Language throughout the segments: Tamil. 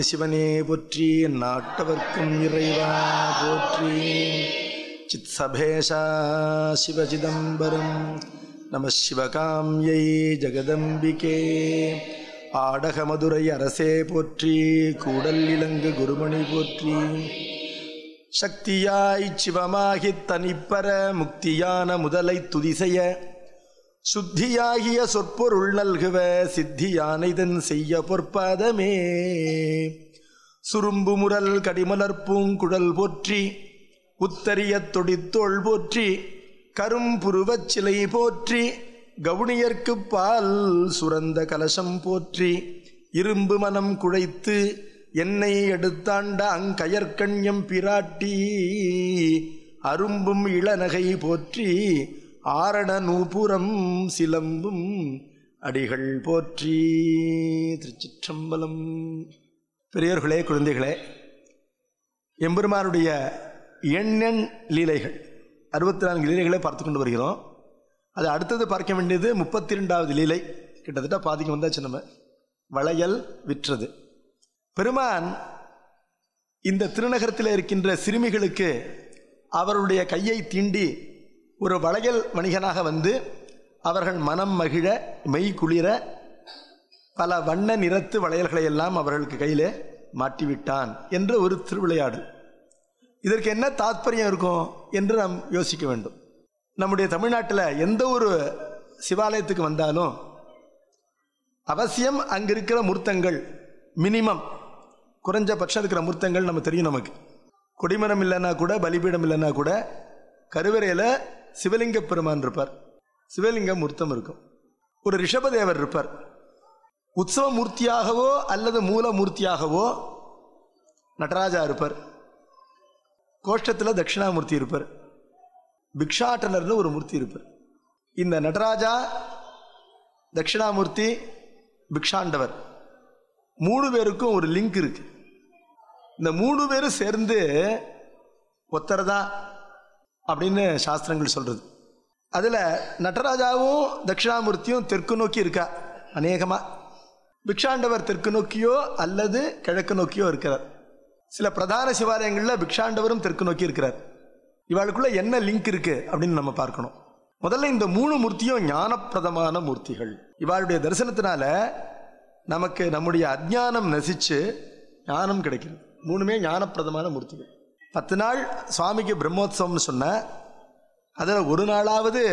சிவனே போற்றி நாட்டவர்க்கும் இறைவா போற்றி சித் சபேஷா சிவசிதம்பரம் நம சிவகாம்யை ஜெகதம்பிகே ஆடக மதுரை அரசே போற்றி கூடல் இலங்கு குருமணி போற்றி சக்தியாய் சிவமாகித் தனிப்பர முக்தியான முதலை துதிசெய சுத்தியாகிய சொற்பொருள் நல்குவ சித்தியானைதன் செய்ய பொற்பாதமே சுரும்பு முரல் கடிமலர் பூங்குழல் போற்றி உத்தரிய தொடித்தோள் போற்றி கரும்புருவச் சிலை போற்றி கவுனியர்க்கு பால் சுரந்த கலசம் போற்றி இரும்பு மனம் குழைத்து என்னை எடுத்தாண்ட அங்கயற்கண்யம் பிராட்டி அரும்பும் இளநகை போற்றி ஆரண நூபுரம் சிலம்பும் அடிகள் போற்றி திருச்சிற்றம்பலம் பெரியோர்களே குழந்தைகளே எம்பெருமானுடைய எண்ணெண் லீலைகள் அறுபத்தி நான்கு லீலைகளை பார்த்து கொண்டு வருகிறோம் அது அடுத்தது பார்க்க வேண்டியது முப்பத்தி ரெண்டாவது லீலை கிட்டத்தட்ட பாதிக்கு வந்தாச்சு நம்ம வளையல் விற்றது பெருமான் இந்த திருநகரத்தில் இருக்கின்ற சிறுமிகளுக்கு அவருடைய கையை தீண்டி ஒரு வளையல் வணிகனாக வந்து அவர்கள் மனம் மகிழ மெய் குளிர பல வண்ண நிறத்து வளையல்களை எல்லாம் அவர்களுக்கு கையிலே மாட்டிவிட்டான் என்று ஒரு திருவிளையாடு இதற்கு என்ன தாத்பரியம் இருக்கும் என்று நாம் யோசிக்க வேண்டும் நம்முடைய தமிழ்நாட்டில் எந்த ஒரு சிவாலயத்துக்கு வந்தாலும் அவசியம் அங்கே இருக்கிற மூர்த்தங்கள் மினிமம் குறைஞ்சபட்சம் இருக்கிற மூர்த்தங்கள் நம்ம தெரியும் நமக்கு கொடிமரம் இல்லைன்னா கூட பலிபீடம் இல்லைன்னா கூட கருவறையில் சிவலிங்க பெருமான் இருப்பார் சிவலிங்க மூர்த்தம் இருக்கும் ஒரு ரிஷபதேவர் இருப்பார் உற்சவ மூர்த்தியாகவோ அல்லது மூல மூர்த்தியாகவோ நடராஜா இருப்பார் கோஷ்டத்தில் தட்சிணாமூர்த்தி இருப்பார் பிக்ஷாட்டனர்னு ஒரு மூர்த்தி இருப்பார் இந்த நடராஜா தட்சிணாமூர்த்தி பிக்ஷாண்டவர் மூணு பேருக்கும் ஒரு லிங்க் இருக்கு இந்த மூணு பேரும் சேர்ந்து ஒத்தர் தான் அப்படின்னு சாஸ்திரங்கள் சொல்றது அதில் நடராஜாவும் தட்சிணாமூர்த்தியும் தெற்கு நோக்கி இருக்கா அநேகமாக பிக்ஷாண்டவர் தெற்கு நோக்கியோ அல்லது கிழக்கு நோக்கியோ இருக்கிறார் சில பிரதான சிவாலயங்களில் பிக்ஷாண்டவரும் தெற்கு நோக்கி இருக்கிறார் இவாளுக்குள்ள என்ன லிங்க் இருக்கு அப்படின்னு நம்ம பார்க்கணும் முதல்ல இந்த மூணு மூர்த்தியும் ஞானப்பிரதமான மூர்த்திகள் இவாளுடைய தரிசனத்தினால நமக்கு நம்முடைய அஜ்ஞானம் நசிச்சு ஞானம் கிடைக்கிறது மூணுமே ஞானப்பிரதமான மூர்த்திகள் பத்து நாள் சுவாமிக்கு பிரம்மோத்சவம்னு சொன்ன அதில் ஒரு நாளாவது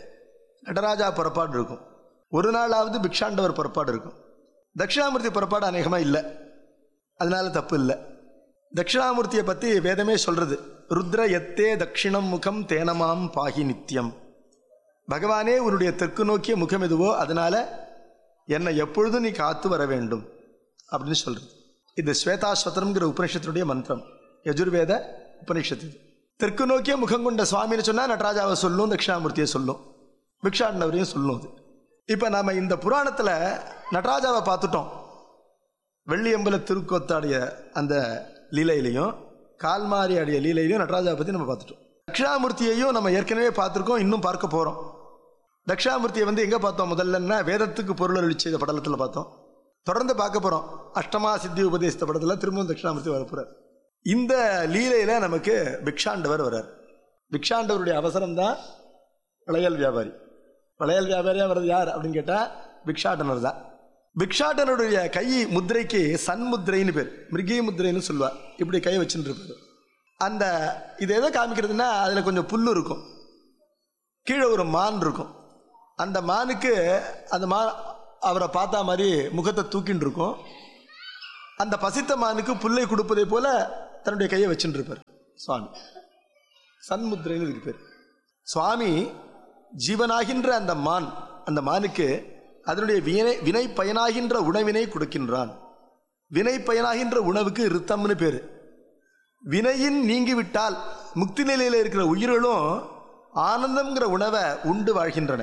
நடராஜா புறப்பாடு இருக்கும் ஒரு நாளாவது பிக்ஷாண்டவர் புறப்பாடு இருக்கும் தட்சிணாமூர்த்தி புறப்பாடு அநேகமாக இல்லை அதனால தப்பு இல்லை தட்சிணாமூர்த்தியை பற்றி வேதமே சொல்றது ருத்ர எத்தே தட்சிணம் முகம் தேனமாம் பாகி நித்தியம் பகவானே உன்னுடைய தெற்கு நோக்கிய முகம் எதுவோ அதனால என்னை எப்பொழுதும் நீ காத்து வர வேண்டும் அப்படின்னு சொல்றது இது ஸ்வேதாஸ்வதம்ங்கிற உபனிஷத்தினுடைய மந்திரம் யஜுர்வேத உபனிஷத்து இது தெற்கு நோக்கிய முகம் கொண்ட சுவாமின்னு சொன்னால் நடராஜாவை சொல்லும் தட்சிணாமூர்த்தியை சொல்லும் பிக்ஷாண்டவரையும் சொல்லும் அது இப்போ நாம இந்த புராணத்தில் நடராஜாவை பார்த்துட்டோம் வெள்ளியம்பல திருக்கோத்தாடிய அந்த லீலையிலையும் கால்மாரி ஆடிய லீலையிலையும் நடராஜாவை பற்றி நம்ம பார்த்துட்டோம் தட்சிணாமூர்த்தியையும் நம்ம ஏற்கனவே பார்த்துருக்கோம் இன்னும் பார்க்க போகிறோம் தட்சிணாமூர்த்தியை வந்து எங்கே பார்த்தோம் முதல்லன்னா வேதத்துக்கு பொருள் அளிச்ச இந்த படலத்தில் பார்த்தோம் தொடர்ந்து பார்க்க போகிறோம் அஷ்டமா சித்தி உபதேசித்த படத்தில் திரும்பவும் தட்சிணாமூர்த்தி வரப்போறார் இந்த லீலையில் நமக்கு பிக்ஷாண்டவர் வர்றார் பிக்ஷாண்டவருடைய அவசரம் தான் வளையல் வியாபாரி வளையல் வியாபாரியாக வர்றது யார் அப்படின்னு கேட்டால் பிக்ஷாட்டனர் தான் பிக்ஷாட்டனுடைய கை முத்திரைக்கு சன்முத்திரைன்னு பேர் மிருகி முத்திரைன்னு சொல்லுவார் இப்படி கை வச்சுட்டு இருப்பார் அந்த இது எதை காமிக்கிறதுனா அதில் கொஞ்சம் புல் இருக்கும் கீழே ஒரு மான் இருக்கும் அந்த மானுக்கு அந்த மா அவரை பார்த்தா மாதிரி முகத்தை தூக்கின்னு இருக்கும் அந்த பசித்த மானுக்கு புல்லை கொடுப்பதை போல தன்னுடைய கையை வச்சுட்டு இருப்பார் சுவாமி சன்முத்திரைன்னு இதுக்கு பேர் சுவாமி ஜீவனாகின்ற அந்த மான் அந்த மானுக்கு அதனுடைய வினை வினை பயனாகின்ற உணவினை கொடுக்கின்றான் வினை பயனாகின்ற உணவுக்கு ரித்தம்னு பேரு வினையின் நீங்கிவிட்டால் முக்தி நிலையில் இருக்கிற உயிர்களும் ஆனந்தம்ங்கிற உணவை உண்டு வாழ்கின்றன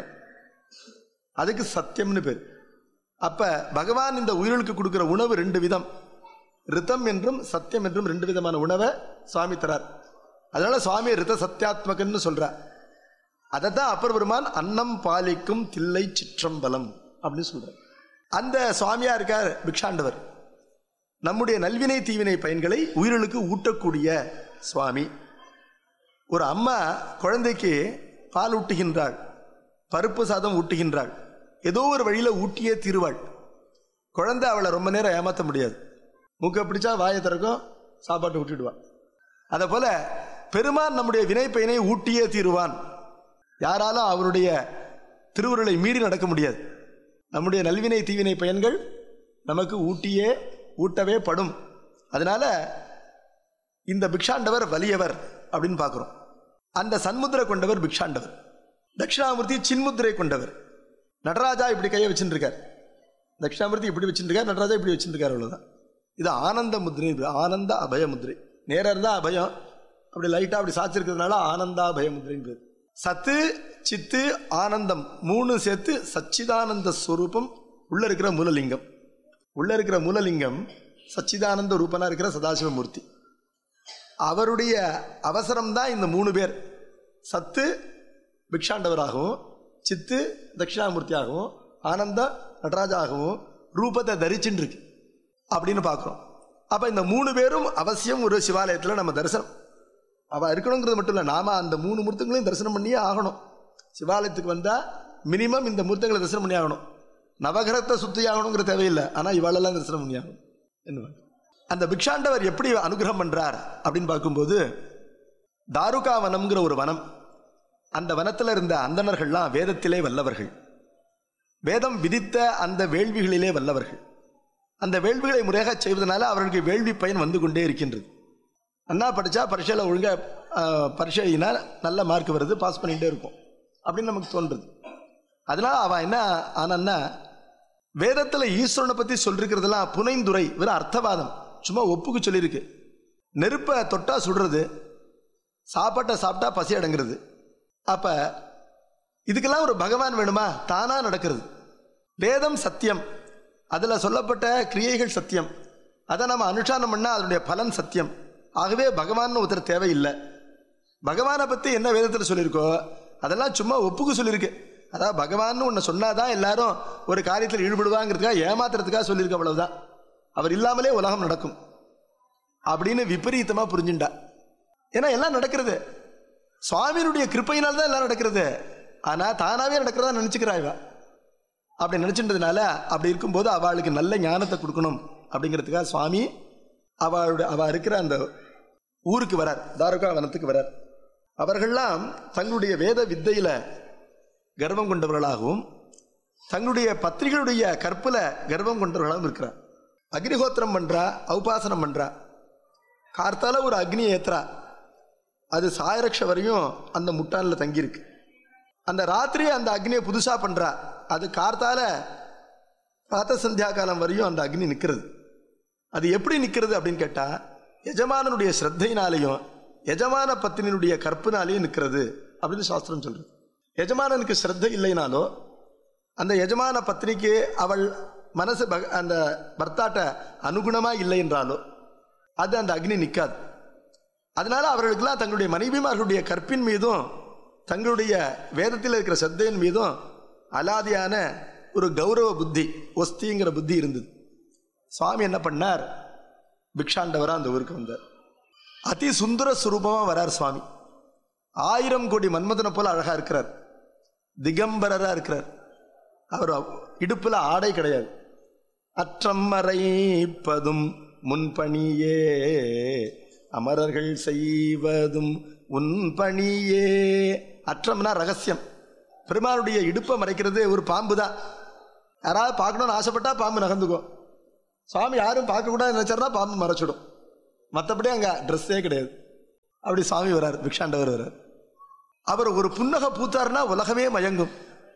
அதுக்கு சத்தியம்னு பேர் அப்ப பகவான் இந்த உயிர்களுக்கு கொடுக்கிற உணவு ரெண்டு விதம் ரித்தம் என்றும் சத்தியம் என்றும் ரெண்டு விதமான உணவை சுவாமி தரார் அதனால சுவாமி ரித சத்தியாத்மகன்னு சொல்றார் அதை தான் அப்பர் பெருமான் அன்னம் பாலிக்கும் தில்லை சிற்றம்பலம் அப்படின்னு சொல்றார் அந்த சுவாமியா இருக்கார் பிக்ஷாண்டவர் நம்முடைய நல்வினை தீவினை பயன்களை உயிர்களுக்கு ஊட்டக்கூடிய சுவாமி ஒரு அம்மா குழந்தைக்கு பால் ஊட்டுகின்றாள் பருப்பு சாதம் ஊட்டுகின்றாள் ஏதோ ஒரு வழியில் ஊட்டியே தீருவாள் குழந்தை அவளை ரொம்ப நேரம் ஏமாற்ற முடியாது மூக்கை பிடிச்சா வாயை திறக்கும் சாப்பாட்டை விட்டுடுவான் அதை போல பெருமான் நம்முடைய வினை பயனை ஊட்டியே தீருவான் யாராலும் அவருடைய திருவுருளை மீறி நடக்க முடியாது நம்முடைய நல்வினை தீவினை பயன்கள் நமக்கு ஊட்டியே ஊட்டவே படும் அதனால இந்த பிக்ஷாண்டவர் வலியவர் அப்படின்னு பார்க்குறோம் அந்த சன்முத்திரை கொண்டவர் பிக்ஷாண்டவர் தட்சிணாமூர்த்தி சின்முத்திரை கொண்டவர் நடராஜா இப்படி கையை வச்சுருக்கார் தட்சிணாமூர்த்தி இப்படி வச்சுருக்கார் நடராஜா இப்படி வச்சுருக்கார் அவ்வளோதான் இது ஆனந்த முத்திரை இது ஆனந்த அபய முத்திரை நேராக இருந்தால் அபயம் அப்படி லைட்டாக அப்படி சாச்சிருக்கிறதுனால ஆனந்தா அபய முத்திரைன்னு பேர் சத்து சித்து ஆனந்தம் மூணு சேர்த்து சச்சிதானந்த ஸ்வரூபம் உள்ள இருக்கிற மூலலிங்கம் உள்ள இருக்கிற மூலலிங்கம் சச்சிதானந்த ரூபனா இருக்கிற சதாசிவமூர்த்தி அவருடைய அவசரம்தான் இந்த மூணு பேர் சத்து பிக்ஷாண்டவராகவும் சித்து தட்சிணாமூர்த்தியாகவும் ஆனந்த நடராஜாகவும் ரூபத்தை தரிச்சுட்டு இருக்கு அப்படின்னு பார்க்குறோம் அப்போ இந்த மூணு பேரும் அவசியம் ஒரு சிவாலயத்தில் நம்ம தரிசனம் அவள் இருக்கணுங்கிறது மட்டும் இல்லை நாம அந்த மூணு மூர்த்தங்களையும் தரிசனம் பண்ணியே ஆகணும் சிவாலயத்துக்கு வந்தால் மினிமம் இந்த மூர்த்தங்களை தரிசனம் பண்ணி ஆகணும் நவகிரகத்தை சுற்றி ஆகணுங்கிற தேவையில்லை ஆனால் இவாளெல்லாம் தரிசனம் பண்ணி ஆகணும் என்ன அந்த பிக்ஷாண்டவர் எப்படி அனுகிரகம் பண்றார் அப்படின்னு பார்க்கும்போது தாருகா வனம்ங்கிற ஒரு வனம் அந்த வனத்தில் இருந்த அந்தணர்கள்லாம் வேதத்திலே வல்லவர்கள் வேதம் விதித்த அந்த வேள்விகளிலே வல்லவர்கள் அந்த வேள்விகளை முறையாக செய்வதனால அவர்களுக்கு வேள்வி பயன் வந்து கொண்டே இருக்கின்றது அண்ணா படித்தா பரீட்சையில் ஒழுங்காக பரீட்சைனா நல்ல மார்க் வருது பாஸ் பண்ணிகிட்டே இருக்கும் அப்படின்னு நமக்கு தோன்றுது அதனால் அவன் என்ன ஆனான்னா வேதத்தில் ஈஸ்வரனை பற்றி சொல்லிருக்கிறதெல்லாம் புனைந்துரை வெறும் அர்த்தவாதம் சும்மா ஒப்புக்கு சொல்லியிருக்கு நெருப்பை தொட்டா சுடுறது சாப்பாட்டை சாப்பிட்டா பசி அடங்குறது அப்போ இதுக்கெல்லாம் ஒரு பகவான் வேணுமா தானாக நடக்கிறது வேதம் சத்தியம் அதில் சொல்லப்பட்ட கிரியைகள் சத்தியம் அதை நம்ம அனுஷ்டானம் பண்ணால் அதனுடைய பலன் சத்தியம் ஆகவே பகவான் ஒருத்தர் தேவையில்லை பகவானை பற்றி என்ன வேதத்தில் சொல்லியிருக்கோ அதெல்லாம் சும்மா ஒப்புக்கு சொல்லியிருக்கு அதாவது பகவான் ஒன்று சொன்னாதான் எல்லாரும் ஒரு காரியத்தில் ஈடுபடுவாங்கிறதுக்காக ஏமாத்துறதுக்காக சொல்லியிருக்கு அவ்வளவுதான் அவர் இல்லாமலே உலகம் நடக்கும் அப்படின்னு விபரீதமாக புரிஞ்சுண்டா ஏன்னா எல்லாம் நடக்கிறது சுவாமியினுடைய கிருப்பையினால் தான் எல்லாம் நடக்கிறது ஆனால் தானாகவே நடக்கிறதா நினச்சிக்கிறா இவ அப்படி நினச்சின்றதுனால அப்படி இருக்கும்போது அவளுக்கு நல்ல ஞானத்தை கொடுக்கணும் அப்படிங்கிறதுக்காக சுவாமி அவளுடைய அவள் இருக்கிற அந்த ஊருக்கு வரார் தாரகா வனத்துக்கு வரார் அவர்கள்லாம் தங்களுடைய வேத வித்தையில் கர்வம் கொண்டவர்களாகவும் தங்களுடைய பத்திரிகளுடைய கற்பில் கர்வம் கொண்டவர்களாகவும் இருக்கிறார் அக்னிஹோத்திரம் பண்ணுறா உபாசனம் பண்ணுறா கார்த்தால ஒரு அக்னியை ஏத்துறா அது சாயரக்ஷ வரையும் அந்த முட்டானில் தங்கியிருக்கு அந்த ராத்திரி அந்த அக்னியை புதுசாக பண்ணுறா அது கார்த்தால பிராத்த சந்தியா காலம் வரையும் அந்த அக்னி நிற்கிறது அது எப்படி நிற்கிறது அப்படின்னு கேட்டால் எஜமானனுடைய ஸ்ரத்தையினாலேயும் எஜமான பத்தினுடைய கற்பினாலேயும் நிற்கிறது அப்படின்னு சாஸ்திரம் சொல்கிறது எஜமானனுக்கு ஸ்ரத்தை இல்லைனாலோ அந்த எஜமான பத்னிக்கு அவள் மனசு பக அந்த பர்த்தாட்ட அனுகுணமாக இல்லை என்றாலோ அது அந்த அக்னி நிற்காது அதனால அவர்களுக்கெல்லாம் தங்களுடைய மனைவிமார்களுடைய கற்பின் மீதும் தங்களுடைய வேதத்தில் இருக்கிற சத்தையின் மீதும் அலாதியான ஒரு கௌரவ புத்தி ஒஸ்திங்கிற புத்தி இருந்தது சுவாமி என்ன பண்ணார் பிக்ஷாண்டவராக அந்த ஊருக்கு வந்தார் அதி சுந்தர சுரூபமாக வரார் சுவாமி ஆயிரம் கோடி மன்மதனை போல அழகாக இருக்கிறார் திகம்பரராக இருக்கிறார் அவர் இடுப்பில் ஆடை கிடையாது அற்றம் மறைப்பதும் முன்பணியே அமரர்கள் செய்வதும் உன் பணியே அற்றம்னா ரகசியம் பெருமானுடைய இடுப்பை மறைக்கிறது ஒரு பாம்பு தான் யாராவது பார்க்கணும்னு ஆசைப்பட்டா பாம்பு நகர்ந்துக்கும் சுவாமி யாரும் பார்க்கக்கூடாது நினைச்சாருன்னா பாம்பு மறைச்சிடும் மற்றபடி அங்கே ட்ரெஸ்ஸே கிடையாது அப்படி சுவாமி வரார் பிக்ஷாண்டவர் வரார் அவர் ஒரு புன்னகை பூத்தாருன்னா உலகமே மயங்கும்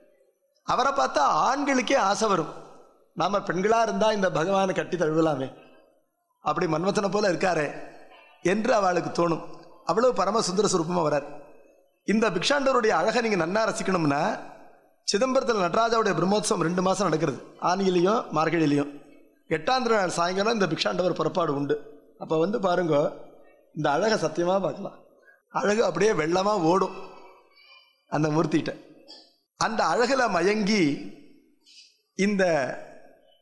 அவரை பார்த்தா ஆண்களுக்கே ஆசை வரும் நாம பெண்களாக இருந்தால் இந்த பகவானை கட்டி தழுவலாமே அப்படி மன்மத்தனை போல இருக்காரே என்று அவளுக்கு தோணும் அவ்வளவு பரமசுந்தர சுரூபமாக வரார் இந்த பிக்ஷாண்டருடைய அழகை நீங்கள் நன்னா ரசிக்கணும்னா சிதம்பரத்தில் நடராஜாவுடைய பிரம்மோத்சவம் ரெண்டு மாதம் நடக்கிறது ஆனியிலையும் மார்கழியிலையும் எட்டாம் நாள் சாயங்காலம் இந்த பிக்ஷாண்டவர் புறப்பாடு உண்டு அப்போ வந்து பாருங்க இந்த அழகை சத்தியமாக பார்க்கலாம் அழகு அப்படியே வெள்ளமாக ஓடும் அந்த மூர்த்திகிட்ட அந்த அழகில் மயங்கி இந்த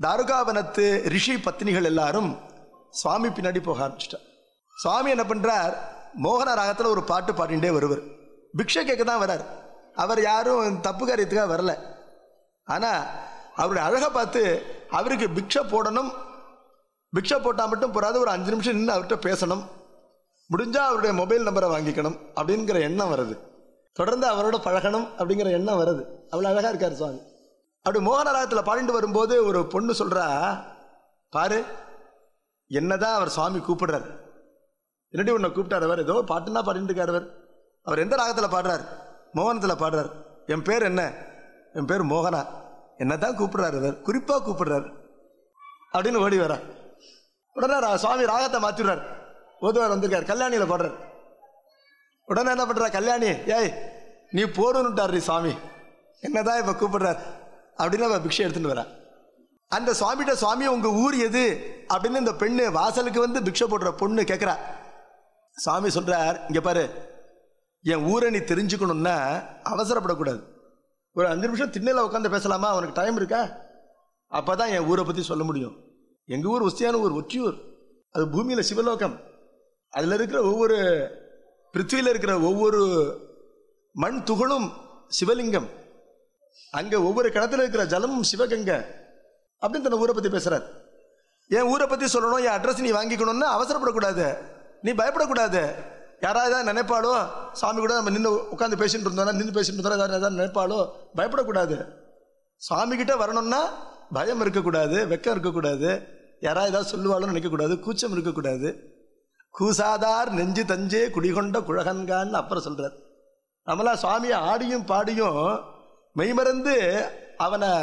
தாருகாவனத்து ரிஷி பத்னிகள் எல்லாரும் சுவாமி பின்னாடி போக ஆரம்பிச்சிட்டார் சுவாமி என்ன பண்றார் மோகன ராகத்தில் ஒரு பாட்டு பாடிண்டே வருவர் பிக்ஷை கேட்க தான் வரார் அவர் யாரும் தப்பு காரியத்துக்காக வரல ஆனால் அவருடைய அழகை பார்த்து அவருக்கு பிக்ஷை போடணும் பிக்ஷை போட்டால் மட்டும் போறாது ஒரு அஞ்சு நிமிஷம் நின்று அவர்கிட்ட பேசணும் முடிஞ்சா அவருடைய மொபைல் நம்பரை வாங்கிக்கணும் அப்படிங்கிற எண்ணம் வருது தொடர்ந்து அவரோட பழகணும் அப்படிங்கிற எண்ணம் வருது அவ்வளோ அழகாக இருக்கார் சுவாமி அப்படி மோகனராகத்தில் பாடிட்டு வரும்போது ஒரு பொண்ணு சொல்றா பாரு என்னதான் அவர் சுவாமி கூப்பிடுறாரு என்னடி உன்னை கூப்பிட்டார் அவர் ஏதோ பாட்டுன்னா பாடிட்டு இருக்கார் அவர் அவர் எந்த ராகத்தில் பாடுறார் மோகனத்தில் பாடுறார் என் பேர் என்ன என் பேர் மோகனா என்னதான் கூப்பிடுறாரு அவர் குறிப்பாக கூப்பிடுறாரு அப்படின்னு ஓடி வரா உடனே ரா- சுவாமி ராகத்தை மாத்திடுறார் ஓதுவார் வந்திருக்கார் கல்யாணியில் பாடுறார் உடனே என்ன பண்றா கல்யாணி ஏய் நீ போடுன்னுட்டார் நீ சுவாமி என்னதான் இப்ப கூப்பிடுறார் அப்படின்னு அவ பிக்ஷை எடுத்துட்டு வரா அந்த சுவாமிகிட்ட சுவாமி உங்க ஊர் எது அப்படின்னு இந்த பெண்ணு வாசலுக்கு வந்து பிக்ஷை போடுற பொண்ணு கேட்குறா சுவாமி சொல்றார் இங்க பாரு என் ஊரை நீ தெரிஞ்சுக்கணும்னா அவசரப்படக்கூடாது ஒரு அஞ்சு நிமிஷம் திண்ணையில் உட்காந்து பேசலாமா அவனுக்கு டைம் இருக்கா அப்பதான் என் ஊரை பத்தி சொல்ல முடியும் எங்க ஊர் உஸ்தியான ஊர் ஒற்றியூர் அது பூமியில சிவலோகம் அதுல இருக்கிற ஒவ்வொரு பிருத்வியில இருக்கிற ஒவ்வொரு மண் துகளும் சிவலிங்கம் அங்க ஒவ்வொரு கிணத்துல இருக்கிற ஜலமும் சிவகங்கை அப்படின்னு தன்னை ஊரை பத்தி பேசுறார் என் ஊரை பத்தி சொல்லணும் என் அட்ரஸ் நீ வாங்கிக்கணும்னு அவசரப்படக்கூடாது நீ பயப்படக்கூடாது யாராவது ஏதாவது நினைப்பாளோ சாமி கூட நம்ம நின்று உட்காந்து பேசிட்டு இருந்தோம்னா நின்று பேசிட்டு இருந்தோம் ஏதாவது ஏதாவது நினைப்பாளோ பயப்படக்கூடாது சுவாமி கிட்ட வரணும்னா பயம் இருக்கக்கூடாது வெக்கம் இருக்கக்கூடாது யாராவது ஏதாவது சொல்லுவாளோன்னு நினைக்கக்கூடாது கூச்சம் இருக்கக்கூடாது கூசாதார் நெஞ்சு தஞ்சே குடிகொண்ட குழகன்கான்னு அப்புறம் சொல்றார் நம்மளா சுவாமியை ஆடியும் பாடியும் மெய்மறந்து அவனை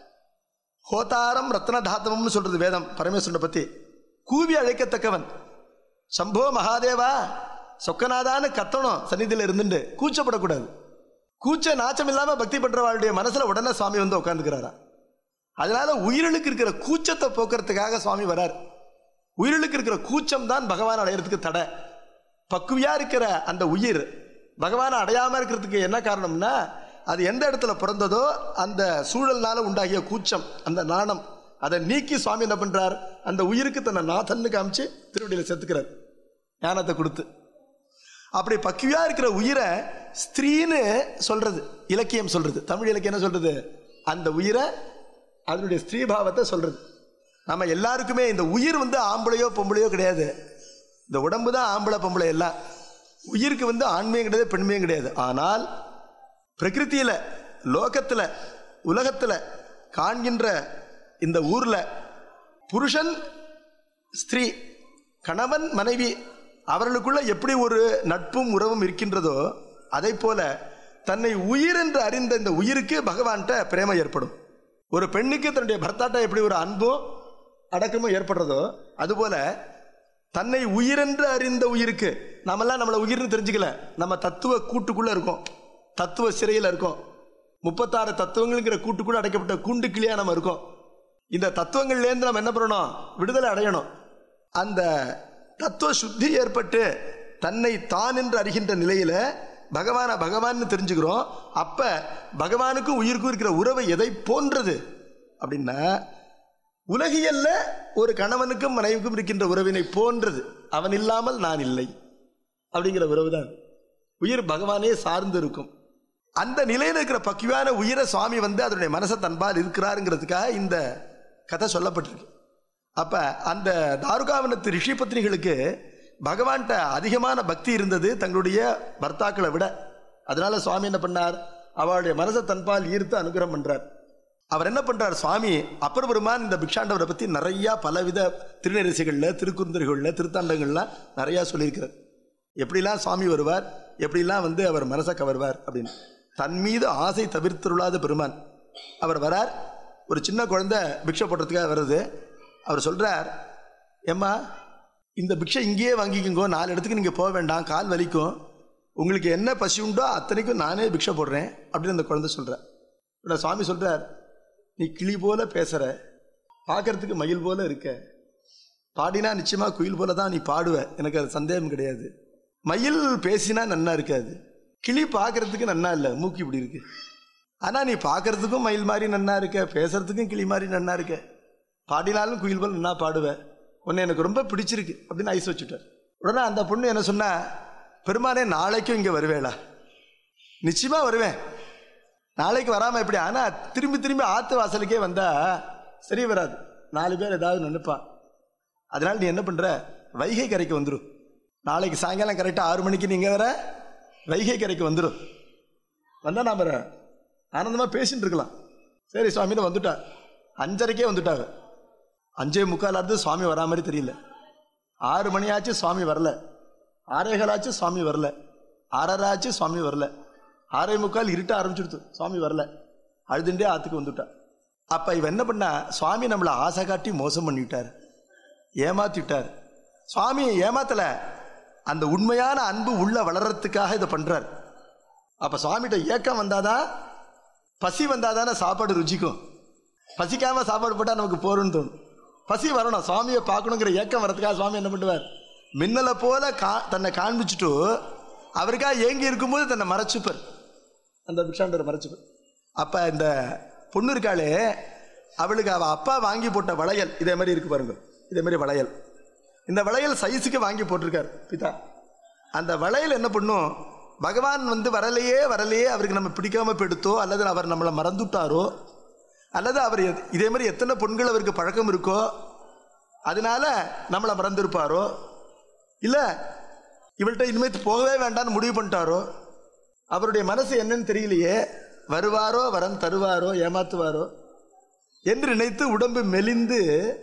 ஹோதாரம் ரத்னதாத்தவம்னு சொல்றது வேதம் பரமேஸ்வரனை பத்தி கூவி அழைக்கத்தக்கவன் சம்போ மகாதேவா சொக்கநாதான்னு கத்தணும் சந்நிதியில் இருந்துட்டு கூச்சப்படக்கூடாது கூச்ச நாச்சம் இல்லாம பக்தி பண்றவாளுடைய மனசுல உடனே சுவாமி வந்து உட்காந்துக்கிறாரா அதனால உயிர்களுக்கு இருக்கிற கூச்சத்தை போக்குறதுக்காக சுவாமி வரார் உயிர்களுக்கு இருக்கிற கூச்சம் தான் பகவான் அடையிறதுக்கு தடை பக்குவியா இருக்கிற அந்த உயிர் பகவானை அடையாம இருக்கிறதுக்கு என்ன காரணம்னா அது எந்த இடத்துல பிறந்ததோ அந்த சூழல்னால உண்டாகிய கூச்சம் அந்த நாணம் அதை நீக்கி சுவாமி என்ன பண்றார் அந்த உயிருக்கு தன்னை நாதன்னு காமிச்சு திருவடியில சேர்த்துக்கிறார் ஞானத்தை கொடுத்து அப்படி பக்குவியா இருக்கிற உயிரை ஸ்திரீன்னு சொல்றது இலக்கியம் சொல்றது தமிழ் இலக்கியம் என்ன சொல்றது அந்த உயிரை அதனுடைய ஸ்திரீ பாவத்தை சொல்றது நம்ம எல்லாருக்குமே இந்த உயிர் வந்து ஆம்பளையோ பொம்பளையோ கிடையாது இந்த உடம்பு தான் ஆம்பளை பொம்பளை எல்லாம் உயிருக்கு வந்து ஆண்மையும் கிடையாது பெண்மையும் கிடையாது ஆனால் பிரகிருத்தியில லோகத்துல உலகத்துல காண்கின்ற இந்த ஊர்ல புருஷன் ஸ்திரீ கணவன் மனைவி அவர்களுக்குள்ள எப்படி ஒரு நட்பும் உறவும் இருக்கின்றதோ அதை போல தன்னை உயிர் என்று அறிந்த இந்த உயிருக்கு பகவான்கிட்ட பிரேம ஏற்படும் ஒரு பெண்ணுக்கு தன்னுடைய பர்த்தாட்ட எப்படி ஒரு அன்பும் அடக்கமும் ஏற்படுறதோ அதுபோல தன்னை உயிரென்று அறிந்த உயிருக்கு நாமெல்லாம் நம்மளை உயிர்னு தெரிஞ்சுக்கல நம்ம தத்துவ கூட்டுக்குள்ள இருக்கோம் தத்துவ சிறையில் இருக்கோம் முப்பத்தாறு தத்துவங்கள்ங்கிற கூட்டுக்குள்ள அடைக்கப்பட்ட கூண்டு கிளியா நம்ம இருக்கோம் இந்த தத்துவங்கள்லேருந்து நம்ம என்ன பண்ணணும் விடுதலை அடையணும் அந்த தத்துவ சுத்தி ஏற்பட்டு தன்னை தான் என்று அறிகின்ற நிலையில பகவான பகவான்னு தெரிஞ்சுக்கிறோம் அப்ப பகவானுக்கும் உயிருக்கும் இருக்கிற உறவு எதை போன்றது அப்படின்னா உலகியல்ல ஒரு கணவனுக்கும் மனைவிக்கும் இருக்கின்ற உறவினை போன்றது அவன் இல்லாமல் நான் இல்லை அப்படிங்கிற உறவுதான் உயிர் பகவானே சார்ந்து இருக்கும் அந்த நிலையில் இருக்கிற பக்குவான உயிரை சுவாமி வந்து அதனுடைய மனசை தன்பால் இருக்கிறாருங்கிறதுக்காக இந்த கதை சொல்லப்பட்டிருக்கு அப்ப அந்த தாருகாவனத்து ரிஷி பத்னிகளுக்கு பகவான்கிட்ட அதிகமான பக்தி இருந்தது தங்களுடைய பர்த்தாக்களை விட அதனால சுவாமி என்ன பண்ணார் அவளுடைய மனசை தன்பால் ஈர்த்து அனுகிரகம் பண்றார் அவர் என்ன பண்றார் சுவாமி அப்பர் பெருமான் இந்த பிக்ஷாண்டவரை பத்தி நிறைய பலவித திருநெரிசைகள்ல திருக்குறுந்தர்கள்ல திருத்தாண்டங்கள்லாம் நிறைய சொல்லியிருக்கிறார் எப்படிலாம் சுவாமி வருவார் எப்படிலாம் வந்து அவர் மனசை கவர்வார் அப்படின்னு தன் மீது ஆசை தவிர்த்துருளாத பெருமான் அவர் வரார் ஒரு சின்ன குழந்தை பிக்ஷை போடுறதுக்காக வருது அவர் சொல்றார் ஏம்மா இந்த பிக்ஷை இங்கேயே வாங்கிக்கோங்க நாலு இடத்துக்கு நீங்கள் போக வேண்டாம் கால் வலிக்கும் உங்களுக்கு என்ன பசி உண்டோ அத்தனைக்கும் நானே பிக்ஷை போடுறேன் அப்படின்னு அந்த குழந்தை சொல்கிறார் உடனே சுவாமி சொல்கிறார் நீ கிளி போல பேசுகிற பார்க்கறதுக்கு மயில் போல இருக்க பாடினா நிச்சயமாக குயில் போல தான் நீ பாடுவ எனக்கு அது சந்தேகம் கிடையாது மயில் பேசினா நன்னா இருக்காது கிளி பார்க்கறதுக்கு நன்னா இல்லை மூக்கு இப்படி இருக்கு ஆனால் நீ பார்க்கறதுக்கும் மயில் மாதிரி நன்னா இருக்க பேசுறதுக்கும் கிளி மாதிரி நன்னா இருக்க பாடினாலும் குயில் போல் நான் பாடுவேன் உன்னை எனக்கு ரொம்ப பிடிச்சிருக்கு அப்படின்னு ஐஸ் வச்சுட்டார் உடனே அந்த பொண்ணு என்ன சொன்னா பெருமானே நாளைக்கும் இங்கே வருவேளா நிச்சயமா வருவேன் நாளைக்கு வராமல் எப்படி ஆனால் திரும்பி திரும்பி ஆற்று வாசலுக்கே வந்தா சரி வராது நாலு பேர் ஏதாவது நினைப்பான் அதனால நீ என்ன பண்ற வைகை கரைக்கு வந்துடும் நாளைக்கு சாயங்காலம் கரெக்டாக ஆறு மணிக்கு நீங்கள் வர வைகை கரைக்கு வந்துடும் வந்தால் நாம் ஆனந்தமாக பேசிட்டு இருக்கலாம் சரி சுவாமின்னு வந்துட்டா அஞ்சரைக்கே வந்துட்டாங்க அஞ்சே முக்கால் இருந்து சுவாமி வரா மாதிரி தெரியல ஆறு மணி ஆச்சு சுவாமி வரல ஆறேகாலாச்சு சுவாமி வரல ஆறரை ஆச்சு சுவாமி வரல ஆறே முக்கால் இருட்ட ஆரம்பிச்சுடுத்து சுவாமி வரல அழுதுண்டே ஆத்துக்கு வந்துட்டா அப்ப இவன் என்ன பண்ணா சுவாமி நம்மளை ஆசை காட்டி மோசம் பண்ணிவிட்டார் ஏமாத்திட்டார் சுவாமி ஏமாத்தல அந்த உண்மையான அன்பு உள்ள வளர்றதுக்காக இதை பண்றார் அப்ப சுவாமிகிட்ட ஏக்கம் வந்தாதான் பசி வந்தாதானே சாப்பாடு ருச்சிக்கும் பசிக்காம சாப்பாடு போட்டால் நமக்கு போரும்னு தோணும் பசி வரணும் சுவாமியை பார்க்கணுங்கிற ஏக்கம் வரதுக்காக சுவாமி என்ன பண்ணுவார் மின்னலை போல கா தன்னை காண்பிச்சுட்டு அவருக்காக ஏங்கி இருக்கும்போது தன்னை மறைச்சுப்பார் அந்த பிக்ஷாண்டர் மறைச்சுப்பார் அப்போ இந்த பொண்ணு இருக்காளே அவளுக்கு அவள் அப்பா வாங்கி போட்ட வளையல் இதே மாதிரி இருக்கு பாருங்க இதே மாதிரி வளையல் இந்த வளையல் சைஸுக்கு வாங்கி போட்டிருக்கார் பிதா அந்த வளையல் என்ன பண்ணும் பகவான் வந்து வரலையே வரலையே அவருக்கு நம்ம பிடிக்காம போயிடுத்தோ அல்லது அவர் நம்மளை மறந்துட்டாரோ அல்லது அவர் எத்- இதே மாதிரி எத்தனை பொண்கள் அவருக்கு பழக்கம் இருக்கோ அதனால நம்மளை மறந்திருப்பாரோ இல்லை இவள்கிட்ட இனிமேல் போகவே வேண்டாம்னு முடிவு பண்ணிட்டாரோ அவருடைய மனசு என்னன்னு தெரியலையே வருவாரோ வரம் தருவாரோ ஏமாத்துவாரோ என்று நினைத்து உடம்பு மெலிந்து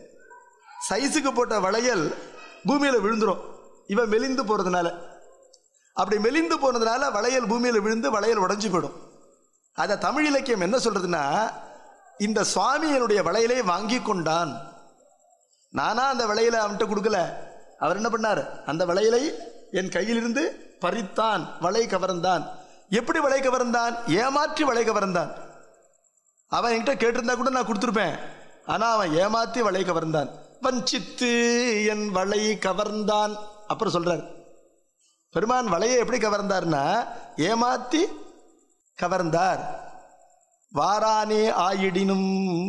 சைஸுக்கு போட்ட வளையல் பூமியில் விழுந்துரும் இவன் மெலிந்து போகிறதுனால அப்படி மெலிந்து போனதுனால வளையல் பூமியில் விழுந்து வளையல் உடைஞ்சு போயிடும் அதை தமிழ் இலக்கியம் என்ன சொல்றதுன்னா இந்த சுவாமி என்னுடைய வளையலை வாங்கி கொண்டான் நானா அந்த வளையலை அவன்கிட்ட கொடுக்கல அவர் என்ன பண்ணார் அந்த வளையலை என் கையிலிருந்து பறித்தான் வளை கவர்ந்தான் எப்படி வளை கவர்ந்தான் ஏமாற்றி வளை கவர்ந்தான் அவன் என்கிட்ட கேட்டிருந்தா கூட நான் கொடுத்துருப்பேன் ஆனா அவன் ஏமாத்தி வளை கவர்ந்தான் வஞ்சித்து என் வளை கவர்ந்தான் அப்புறம் சொல்றார் பெருமான் வளையை எப்படி கவர்ந்தார்னா ஏமாத்தி கவர்ந்தார் வாரானே ஆயிடினும்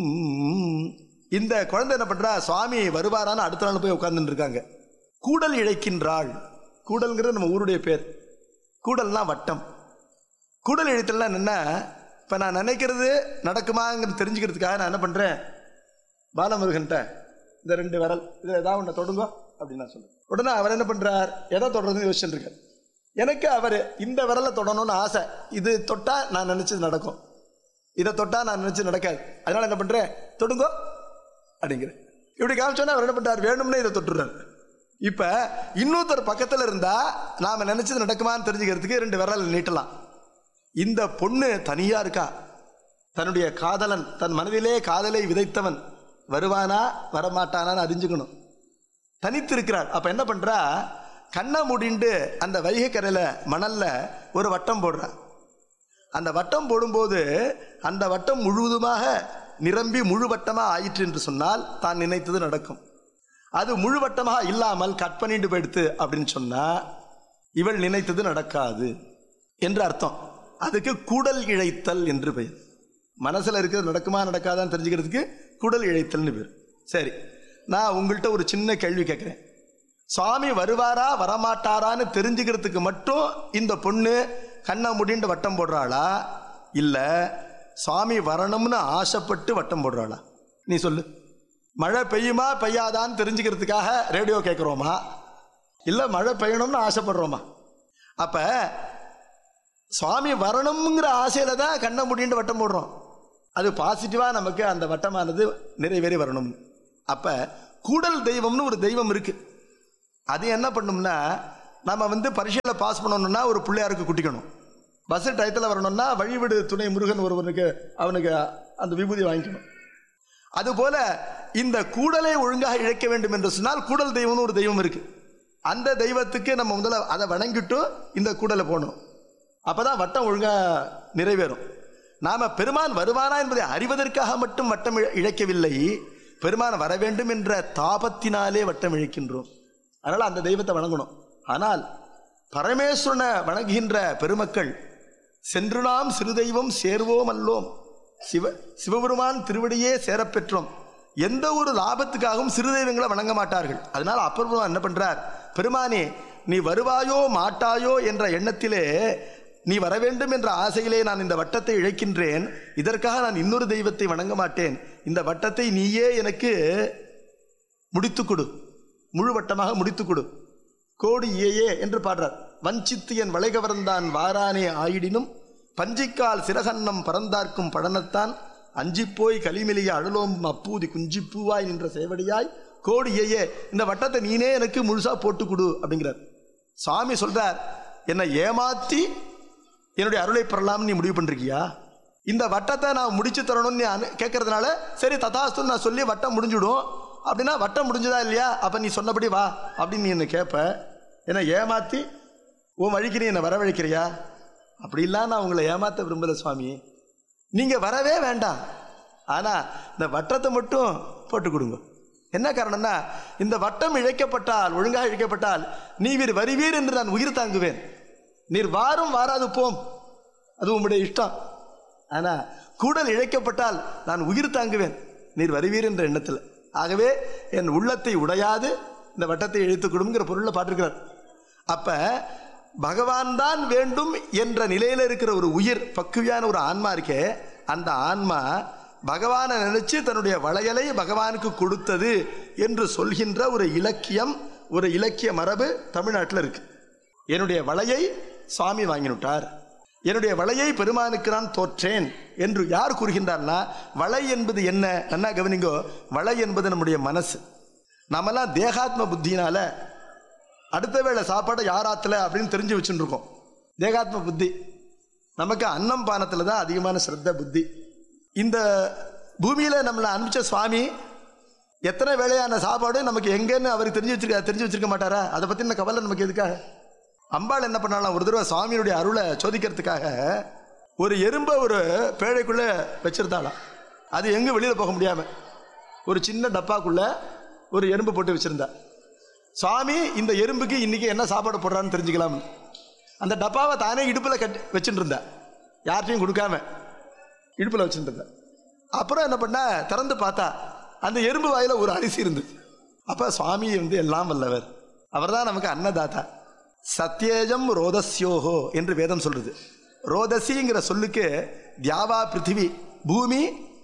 இந்த குழந்தை என்ன பண்றா சுவாமி வருவாரான்னு அடுத்த நாள் போய் உட்கார்ந்துட்டு இருக்காங்க கூடல் இழைக்கின்றாள் கூடல்ங்கிறது நம்ம ஊருடைய பேர் கூடல்னா வட்டம் கூடல் இழைத்தல்னா என்னன்னா இப்போ நான் நினைக்கிறது நடக்குமாங்கிறது தெரிஞ்சுக்கிறதுக்காக நான் என்ன பண்ணுறேன் பாலமுருகன்ட்ட இந்த ரெண்டு விரல் இதில் ஏதாவது ஒன்று தொடுங்க அப்படின்னு நான் சொல்றேன் உடனே அவர் என்ன பண்ணுறார் எதை தொடர்றதுன்னு யோசிச்சுட்டு இருக்கார் எனக்கு அவர் இந்த விரலை தொடணும்னு ஆசை இது தொட்டா நான் நினச்சது நடக்கும் இதை தொட்டா நான் நினச்சது நடக்காது அதனால என்ன பண்ணுறேன் தொடுங்கோ அப்படிங்கிறேன் இப்படி காமிச்சோன்னா அவர் என்ன பண்ணுறார் வேணும்னே இதை தொட்டுறாரு இப்போ இன்னொருத்தர் பக்கத்தில் இருந்தால் நாம் நினச்சது நடக்குமான்னு தெரிஞ்சுக்கிறதுக்கு ரெண்டு விரல் நீட்டலாம் இந்த பொண்ணு தனியா இருக்கா தன்னுடைய காதலன் தன் மனதிலே காதலை விதைத்தவன் வருவானா வரமாட்டானான்னு அறிஞ்சுக்கணும் தனித்து இருக்கிறார் அப்ப என்ன பண்றா கண்ணை மூடிண்டு அந்த வைகை கரையில மணல்ல ஒரு வட்டம் போடுறா அந்த வட்டம் போடும்போது அந்த வட்டம் முழுவதுமாக நிரம்பி முழு வட்டமாக ஆயிற்று என்று சொன்னால் தான் நினைத்தது நடக்கும் அது முழு வட்டமாக இல்லாமல் கட் பண்ணிட்டு போயிடுத்து அப்படின்னு சொன்னா இவள் நினைத்தது நடக்காது என்று அர்த்தம் அதுக்கு கூடல் இழைத்தல் என்று பெயர் மனசுல இருக்கிறது நடக்குமா நடக்காதான்னு தெரிஞ்சுக்கிறதுக்கு கூடல் இழைத்தல்னு பேர் சரி நான் உங்கள்கிட்ட ஒரு சின்ன கேள்வி கேட்குறேன் சுவாமி வருவாரா வரமாட்டாரான்னு தெரிஞ்சுக்கிறதுக்கு மட்டும் இந்த பொண்ணு கண்ணை முடிண்டு வட்டம் போடுறாளா இல்லை சுவாமி வரணும்னு ஆசைப்பட்டு வட்டம் போடுறாளா நீ சொல்லு மழை பெய்யுமா பெய்யாதான்னு தெரிஞ்சுக்கிறதுக்காக ரேடியோ கேட்குறோமா இல்லை மழை பெய்யணும்னு ஆசைப்படுறோமா அப்போ சுவாமி வரணுங்கிற ஆசையில தான் கண்ணை முடிண்டு வட்டம் போடுறோம் அது பாசிட்டிவாக நமக்கு அந்த வட்டமானது நிறைவேறி வரணும் அப்போ கூடல் தெய்வம்னு ஒரு தெய்வம் இருக்கு அது என்ன பண்ணும்னா நம்ம வந்து பரீட்சையில் பாஸ் பண்ணணும்னா ஒரு பிள்ளையாருக்கு குட்டிக்கணும் பஸ் டயத்தில் வரணும்னா வழிவிடு துணை முருகன் ஒருவனுக்கு அவனுக்கு அந்த விபூதி வாங்கிக்கணும் அதுபோல இந்த கூடலை ஒழுங்காக இழைக்க வேண்டும் என்று சொன்னால் கூடல் தெய்வம்னு ஒரு தெய்வம் இருக்கு அந்த தெய்வத்துக்கு நம்ம முதல்ல அதை வணங்கிட்டு இந்த கூடலை போகணும் அப்பதான் வட்டம் ஒழுங்கா நிறைவேறும் நாம பெருமான் வருவானா என்பதை அறிவதற்காக மட்டும் வட்டம் இழ- இழைக்கவில்லை பெருமான் வர வேண்டும் என்ற தாபத்தினாலே வட்டம் இழைக்கின்றோம் அதனால அந்த தெய்வத்தை வணங்கணும் ஆனால் பரமேஸ்வரனை வணங்குகின்ற பெருமக்கள் சென்று நாம் சிறு தெய்வம் சேர்வோம் அல்லோம் சிவ சிவபெருமான் திருவடியே சேரப்பெற்றோம் எந்த ஒரு லாபத்துக்காகவும் சிறு தெய்வங்களை வணங்க மாட்டார்கள் அதனால அப்பர் பெருமான் என்ன பண்றார் பெருமானே நீ வருவாயோ மாட்டாயோ என்ற எண்ணத்திலே நீ வர வேண்டும் என்ற ஆசையிலே நான் இந்த வட்டத்தை இழைக்கின்றேன் இதற்காக நான் இன்னொரு தெய்வத்தை வணங்க மாட்டேன் இந்த வட்டத்தை நீயே எனக்கு முடித்துக் கொடு முழு வட்டமாக முடித்துக் கொடு கோடி ஏயே என்று பாடுறார் வஞ்சித்து என் வளைகவர்ந்தான் வாரானே ஆயிடினும் பஞ்சிக்கால் சிறகன்னம் பறந்தார்க்கும் படனத்தான் அஞ்சிப்போய் கலிமெலிய அழலோம் அப்பூதி குஞ்சிப்பூவாய் நின்ற சேவடியாய் கோடி ஏயே இந்த வட்டத்தை நீனே எனக்கு முழுசா போட்டு கொடு அப்படிங்கிறார் சுவாமி சொல்றார் என்னை ஏமாத்தி என்னுடைய அருளை பெறலாம்னு நீ முடிவு பண்றிருக்கியா இந்த வட்டத்தை நான் முடிச்சு தரணும்னு நீ அனு- கேட்கறதுனால சரி ததாஸ்துன்னு நான் சொல்லி வட்டம் முடிஞ்சுடும் அப்படின்னா வட்டம் முடிஞ்சதா இல்லையா அப்ப நீ சொன்னபடி வா அப்படின்னு நீ என்ன கேட்ப என்னை ஏமாத்தி உன் வழிக்கு நீ என்னை வரவழைக்கிறியா அப்படிலாம் நான் உங்களை ஏமாத்த விரும்பல சுவாமி நீங்க வரவே வேண்டாம் ஆனா இந்த வட்டத்தை மட்டும் போட்டு கொடுங்க என்ன காரணம்னா இந்த வட்டம் இழைக்கப்பட்டால் ஒழுங்காக இழைக்கப்பட்டால் நீ வீர் வருவீர் என்று நான் உயிர் தாங்குவேன் நீர் வாரும் வாராது போம் அது உம்முடைய இஷ்டம் ஆனா கூடல் இழைக்கப்பட்டால் நான் உயிர் தாங்குவேன் நீர் வருவீர் என்ற எண்ணத்தில் ஆகவே என் உள்ளத்தை உடையாது இந்த வட்டத்தை இழைத்து கொடுங்கிற பொருள்ல பாட்டிருக்கிறார் அப்ப பகவான் தான் வேண்டும் என்ற நிலையில இருக்கிற ஒரு உயிர் பக்குவியான ஒரு ஆன்மா இருக்கே அந்த ஆன்மா பகவானை நினைச்சு தன்னுடைய வளையலை பகவானுக்கு கொடுத்தது என்று சொல்கின்ற ஒரு இலக்கியம் ஒரு இலக்கிய மரபு தமிழ்நாட்டில் இருக்கு என்னுடைய வளையை சுவாமி வாங்கினுட்டார் என்னுடைய வளையை பெருமானுக்கு நான் தோற்றேன் என்று யார் கூறுகின்றார்னா வளை என்பது என்ன என்ன கவனிங்கோ வளை என்பது நம்முடைய மனசு நாமெல்லாம் தேகாத்ம புத்தியினால அடுத்த வேளை சாப்பாடை யாராத்துல அப்படின்னு தெரிஞ்சு வச்சுட்டு இருக்கோம் தேகாத்ம புத்தி நமக்கு அன்னம் பானத்தில் தான் அதிகமான ஸ்ரத்த புத்தி இந்த பூமியில் நம்மளை அனுப்பிச்ச சுவாமி எத்தனை வேளையான சாப்பாடு நமக்கு எங்கன்னு அவருக்கு தெரிஞ்சு வச்சிருக்க தெரிஞ்சு வச்சிருக்க மாட்டாரா அதை பற்றின கவலை நமக்கு எதுக்காக அம்பாள் என்ன பண்ணாலாம் ஒரு தடவை சுவாமியினுடைய அருளை சோதிக்கிறதுக்காக ஒரு எறும்பை ஒரு பேழைக்குள்ளே வச்சிருந்தாளாம் அது எங்கே வெளியில் போக முடியாமல் ஒரு சின்ன டப்பாக்குள்ள ஒரு எறும்பு போட்டு வச்சிருந்தா சுவாமி இந்த எறும்புக்கு இன்னைக்கு என்ன சாப்பாடு போடுறான்னு தெரிஞ்சுக்கலாம் அந்த டப்பாவை தானே இடுப்பில் கட்டி வச்சுட்டு இருந்தா யார்ட்டையும் கொடுக்காம இடுப்பில் வச்சுட்டு இருந்தா அப்புறம் என்ன பண்ணா திறந்து பார்த்தா அந்த எறும்பு வாயில ஒரு அரிசி இருந்தது அப்ப சுவாமி வந்து எல்லாம் வல்லவர் அவர்தான் நமக்கு அன்னதாத்தா சத்யேஜம் ரோதஸ்யோஹோ என்று வேதம் சொல்றது ரோதசிங்கிற சொல்லுக்கு தியாவா பிருத்திவி பூமி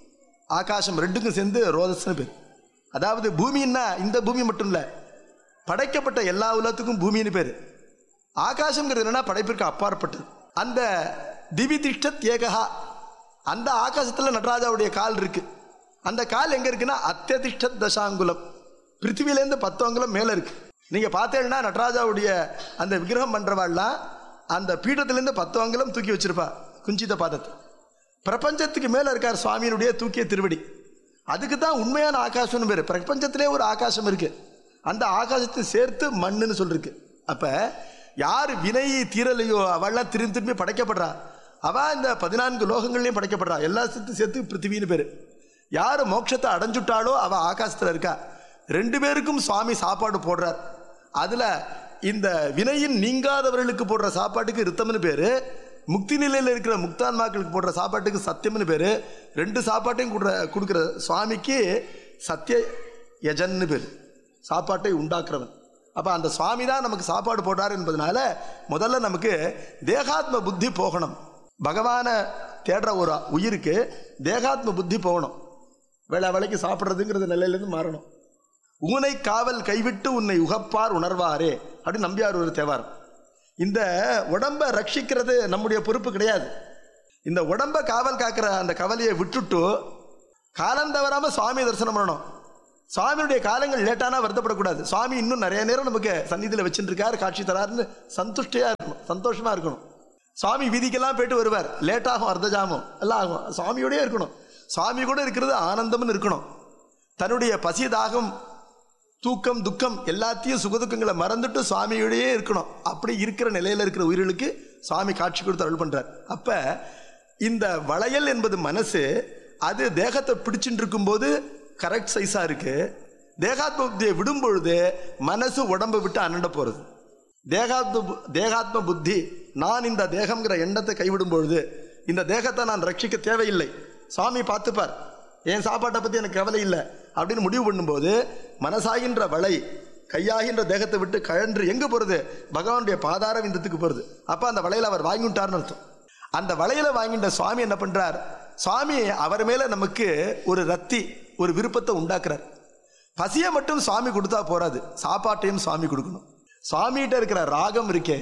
ஆகாசம் ரெண்டுக்கும் சேர்ந்து ரோதஸ்னு பேர் அதாவது பூமின்னா இந்த பூமி மட்டும் இல்லை படைக்கப்பட்ட எல்லா உலகத்துக்கும் பூமின்னு பேர் ஆகாசம்ங்கிறது என்னன்னா படைப்பிற்கு அப்பாற்பட்டது அந்த திவி திஷ்டத் ஏகஹா அந்த ஆகாசத்தில் நடராஜாவுடைய கால் இருக்கு அந்த கால் எங்க இருக்குன்னா அத்தியதிஷ்டத் தசாங்குலம் பிருத்திவிலேருந்து பத்து அங்குலம் மேலே இருக்கு நீங்க பார்த்தேன்னா நடராஜாவுடைய அந்த விக்கிரகம் பண்றவாள்லாம் அந்த பீடத்திலேருந்து பத்து அங்குலம் தூக்கி வச்சிருப்பா குஞ்சித பாதத்தை பிரபஞ்சத்துக்கு மேல இருக்கார் சுவாமியினுடைய தூக்கிய திருவடி அதுக்கு தான் உண்மையான ஆகாசம்னு பேரு பிரபஞ்சத்திலே ஒரு ஆகாசம் இருக்கு அந்த ஆகாசத்தை சேர்த்து மண்ணுன்னு சொல்லிருக்கு அப்ப யார் வினை தீரலையோ அவள்லாம் திரும்பி திரும்பி படைக்கப்படுறா அவ இந்த பதினான்கு லோகங்கள்லையும் படைக்கப்படுறா எல்லா சேர்த்து சேர்த்து பிருத்திவின்னு பேரு யார் மோட்சத்தை அடைஞ்சுட்டாளோ அவ ஆகாசத்துல இருக்கா ரெண்டு பேருக்கும் சுவாமி சாப்பாடு போடுறார் அதுல இந்த வினையின் நீங்காதவர்களுக்கு போடுற சாப்பாட்டுக்கு ரித்தம்னு பேரு முக்தி நிலையில் இருக்கிற முக்தான்மாக்களுக்கு போடுற சாப்பாட்டுக்கு சத்தியம்னு பேரு ரெண்டு சாப்பாட்டையும் கொடுற கொடுக்குற சுவாமிக்கு சத்திய யஜன்னு பேர் சாப்பாட்டை உண்டாக்குறவன் அப்ப அந்த சுவாமி தான் நமக்கு சாப்பாடு போட்டார் என்பதனால முதல்ல நமக்கு தேகாத்ம புத்தி போகணும் பகவானை தேடுற ஒரு உயிருக்கு தேகாத்ம புத்தி போகணும் வேளை வேலைக்கு சாப்பிட்றதுங்கிறது நிலையிலேருந்து மாறணும் ஊனை காவல் கைவிட்டு உன்னை உகப்பார் உணர்வாரே அப்படின்னு நம்பியார் ஒரு தேவாரம் இந்த உடம்ப ரட்சிக்கிறது நம்முடைய பொறுப்பு கிடையாது இந்த உடம்ப காவல் காக்கிற அந்த கவலையை விட்டுட்டு காலம் தவறாம சுவாமி தரிசனம் பண்ணணும் சுவாமியுடைய காலங்கள் லேட்டானா வருத்தப்படக்கூடாது சுவாமி இன்னும் நிறைய நேரம் நமக்கு சந்நிதியில் வச்சுட்டு இருக்காரு காட்சி தராருன்னு சந்துஷ்டியா இருக்கணும் சந்தோஷமா இருக்கணும் சுவாமி வீதிக்கெல்லாம் போயிட்டு வருவார் லேட்டாகும் அர்த்தஜாமம் எல்லாம் ஆகும் சுவாமியோடயே இருக்கணும் சுவாமி கூட இருக்கிறது ஆனந்தம்னு இருக்கணும் தன்னுடைய பசி தாகம் தூக்கம் துக்கம் எல்லாத்தையும் சுகதுக்கங்களை மறந்துட்டு சுவாமியோடயே இருக்கணும் அப்படி இருக்கிற நிலையில இருக்கிற உயிர்களுக்கு சுவாமி காட்சி கொடுத்து அருள் பண்றார் அப்ப இந்த வளையல் என்பது மனசு அது தேகத்தை பிடிச்சிட்டு இருக்கும்போது கரெக்ட் சைஸா இருக்கு தேகாத்ம புத்தியை விடும் பொழுது மனசு உடம்பை விட்டு அனண்ட போறது தேகாத்ம பு- தேகாத்ம புத்தி நான் இந்த தேகம்ங்கிற எண்ணத்தை கைவிடும் பொழுது இந்த தேகத்தை நான் ரட்சிக்க தேவையில்லை சுவாமி பார்த்துப்பார் என் சாப்பாட்டை பற்றி எனக்கு கவலை இல்லை அப்படின்னு முடிவு பண்ணும்போது மனசாகின்ற வளை கையாகின்ற தேகத்தை விட்டு கழன்று எங்கே போகிறது பகவானுடைய பாதார விந்தத்துக்கு போகிறது அப்போ அந்த வளையல அவர் வாங்கிவிட்டார்னு அர்த்தம் அந்த வளையல வாங்கின்ற சுவாமி என்ன பண்ணுறார் சுவாமி அவர் மேலே நமக்கு ஒரு ரத்தி ஒரு விருப்பத்தை உண்டாக்குறார் பசியை மட்டும் சுவாமி கொடுத்தா போறாது சாப்பாட்டையும் சுவாமி கொடுக்கணும் சுவாமிகிட்ட இருக்கிற ராகம் இருக்கே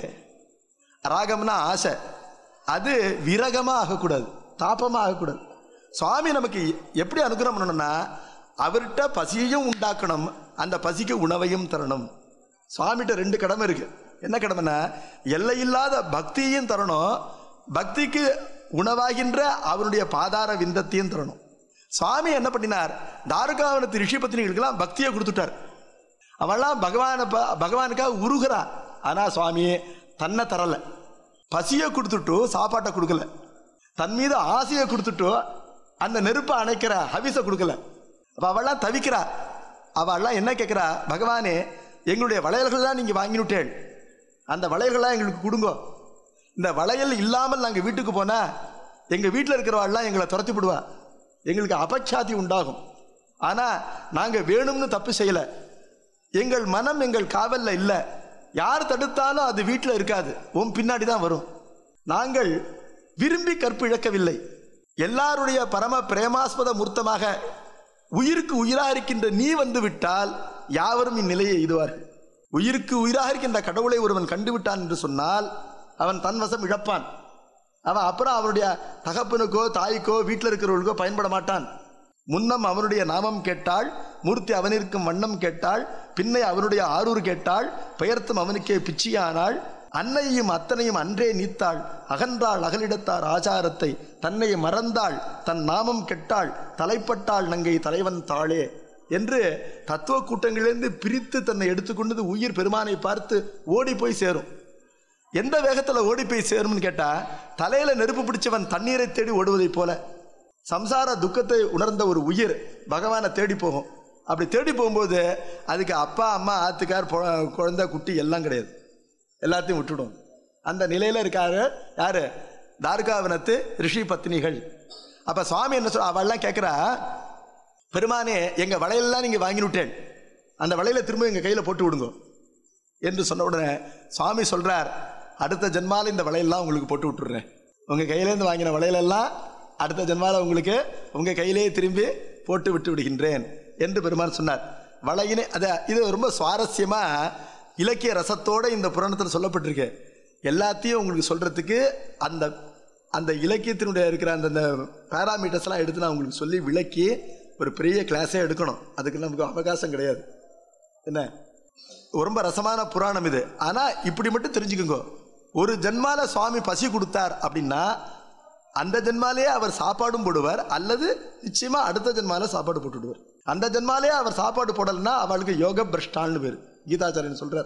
ராகம்னா ஆசை அது விரகமா ஆகக்கூடாது தாபமா ஆகக்கூடாது சுவாமி நமக்கு எப்படி அனுகிரகம் பண்ணணும்னா அவர்கிட்ட பசியையும் உண்டாக்கணும் அந்த பசிக்கு உணவையும் தரணும் சுவாமிகிட்ட ரெண்டு கடமை இருக்கு என்ன கடமைன்னா எல்லையில்லாத பக்தியையும் தரணும் பக்திக்கு உணவாகின்ற அவருடைய பாதார விந்தத்தையும் தரணும் சுவாமி என்ன பண்ணினார் தாருகாவனத்து ரிஷி பத்னிகளுக்கெல்லாம் பக்தியை கொடுத்துட்டார் அவெல்லாம் பகவானை ப பகவானுக்காக உருகிறா ஆனால் சுவாமி தன்னை தரலை பசியை கொடுத்துட்டு சாப்பாட்டை கொடுக்கல தன் மீது ஆசையை கொடுத்துட்டு அந்த நெருப்பை அணைக்கிற ஹவிஸை கொடுக்கல அப்போ அவள்லாம் தவிக்கிறா அவள்லாம் என்ன கேட்குறா பகவானே எங்களுடைய வளையல்கள் தான் நீங்கள் வாங்கினுட்டேள் அந்த வளையல்கள்லாம் எங்களுக்கு கொடுங்கோ இந்த வளையல் இல்லாமல் நாங்கள் வீட்டுக்கு போனால் எங்கள் வீட்டில் இருக்கிறவாள்லாம் எங்களை துரத்தி விடுவா எங்களுக்கு அபச்சாதி உண்டாகும் ஆனால் நாங்கள் வேணும்னு தப்பு செய்யலை எங்கள் மனம் எங்கள் காவலில் இல்லை யார் தடுத்தாலும் அது வீட்டில் இருக்காது உன் பின்னாடி தான் வரும் நாங்கள் விரும்பி கற்பிழக்கவில்லை எல்லாருடைய பரம பிரேமாஸ்பத மூர்த்தமாக உயிருக்கு உயிராக இருக்கின்ற நீ வந்து விட்டால் யாவரும் இந்நிலையை எய்துவார்கள் உயிருக்கு உயிராக இருக்கின்ற கடவுளை ஒருவன் கண்டுவிட்டான் என்று சொன்னால் அவன் தன் வசம் இழப்பான் அவன் அப்புறம் அவனுடைய தகப்பனுக்கோ தாய்க்கோ வீட்டில் இருக்கிறவர்களுக்கோ பயன்பட மாட்டான் முன்னம் அவனுடைய நாமம் கேட்டாள் மூர்த்தி அவனிருக்கும் வண்ணம் கேட்டாள் பின்னை அவனுடைய ஆரூர் கேட்டாள் பெயர்த்தும் அவனுக்கே பிச்சியானாள் அன்னையும் அத்தனையும் அன்றே நீத்தாள் அகன்றாள் அகலிடத்தார் ஆச்சாரத்தை தன்னை மறந்தாள் தன் நாமம் கெட்டாள் தலைப்பட்டாள் நங்கை தலைவன் தாளே என்று தத்துவ கூட்டங்களிலிருந்து பிரித்து தன்னை எடுத்துக்கொண்டது உயிர் பெருமானை பார்த்து ஓடி போய் சேரும் எந்த வேகத்தில் ஓடி போய் சேரும்னு கேட்டா தலையில நெருப்பு பிடிச்சவன் தண்ணீரை தேடி ஓடுவதைப் போல சம்சார துக்கத்தை உணர்ந்த ஒரு உயிர் பகவானை தேடி போகும் அப்படி தேடி போகும்போது அதுக்கு அப்பா அம்மா ஆத்துக்கார் பொ- குழந்தை குட்டி எல்லாம் கிடையாது எல்லாத்தையும் விட்டுடும் அந்த நிலையில இருக்காரு யாரு தார்காவனத்து ரிஷி பத்னிகள் அப்ப சுவாமி என்ன சொல்ற அவள்லாம் கேட்குறா பெருமானே எங்க வளையல்லாம் நீங்க வாங்கி விட்டேன் அந்த வளையல திரும்ப எங்க கையில போட்டு விடுங்க என்று சொன்ன உடனே சுவாமி சொல்றார் அடுத்த ஜென்மால இந்த வளையல்லாம் உங்களுக்கு போட்டு விட்டுடுறேன் உங்க கையிலேருந்து வாங்கின வளையலெல்லாம் அடுத்த ஜென்மால உங்களுக்கு உங்க கையிலேயே திரும்பி போட்டு விட்டு விடுகின்றேன் என்று பெருமான் சொன்னார் வளையினே அத இது ரொம்ப சுவாரஸ்யமா இலக்கிய ரசத்தோட இந்த புராணத்தில் சொல்லப்பட்டிருக்கு எல்லாத்தையும் உங்களுக்கு சொல்றதுக்கு அந்த அந்த இலக்கியத்தினுடைய இருக்கிற அந்த அந்த பேராமீட்டர்ஸ்லாம் எடுத்து நான் உங்களுக்கு சொல்லி விளக்கி ஒரு பெரிய கிளாஸே எடுக்கணும் அதுக்கு நமக்கு அவகாசம் கிடையாது என்ன ரொம்ப ரசமான புராணம் இது ஆனா இப்படி மட்டும் தெரிஞ்சுக்கோங்க ஒரு ஜென்மால சுவாமி பசி கொடுத்தார் அப்படின்னா அந்த ஜென்மாலேயே அவர் சாப்பாடும் போடுவார் அல்லது நிச்சயமா அடுத்த ஜென்மால சாப்பாடு போட்டுடுவார் அந்த ஜென்மாலே அவர் சாப்பாடு போடலைன்னா அவளுக்கு யோக பிரஷ்டான்னு பேர் கீதாச்சாரியன் சொல்றார்